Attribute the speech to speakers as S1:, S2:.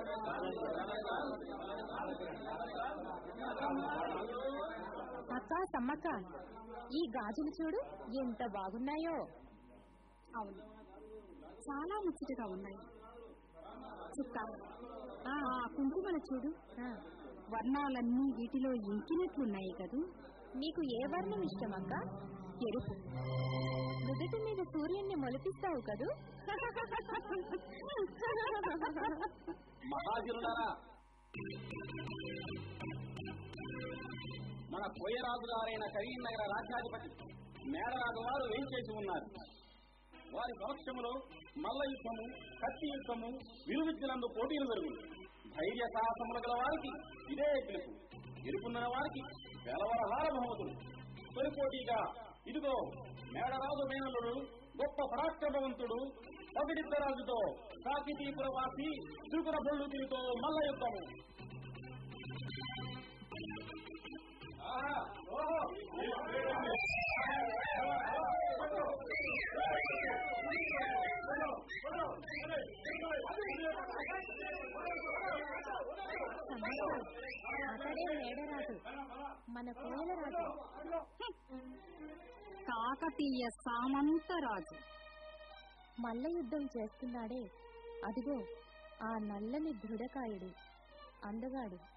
S1: అక్క సమ్మక్క ఈ గాజులు చూడు ఎంత బాగున్నాయో
S2: అవును చాలా ముచ్చటగా ఉన్నాయి చుక్క ఆ కుంకుమల చూడు
S1: ఆ,
S2: వర్ణాలన్నీ వీటిలో ఇంకినట్లున్నాయి కదూ
S1: నీకు ఏ వర్ణం ఇష్టమక్క
S2: ఎరుపు
S1: నుదుటి మీద సూర్యుణ్ణి మొలిపిస్తావు కదూ
S3: మహాజనులారా మన కోయరాజు గారైన కరీంనగర రాజ్యాధిపతి మేడరాజు వారు ఏం చేసి ఉన్నారు వారి సమక్షంలో మల్ల యుద్ధము కత్తి యుద్ధము విలువిద్యలందు పోటీలు జరుగును ధైర్య సాహసములు గల వారికి ఇదే పిలుపు ఎరుకున్న వారికి వెలవరహార బహుమతులు తొలి పోటీగా ఇదిగో మేడరాజు మేనలుడు గొప్ప పరాక్రమవంతుడు పగడిద్దరాజుతో కాకితీపురవాసి త్రిపుర బొళ్ళుతిరితో మల్ల యుద్ధము ఆహా, ఓహో.
S1: సమ్మక్క అతడే మేడరాజు మన కోయలరాజు
S2: కాకతీయ సామంతరాజు
S1: మల్ల యుద్ధం చేస్తున్నాడే అదిగో ఆ నల్లని దృఢకాయుడు అందగాడు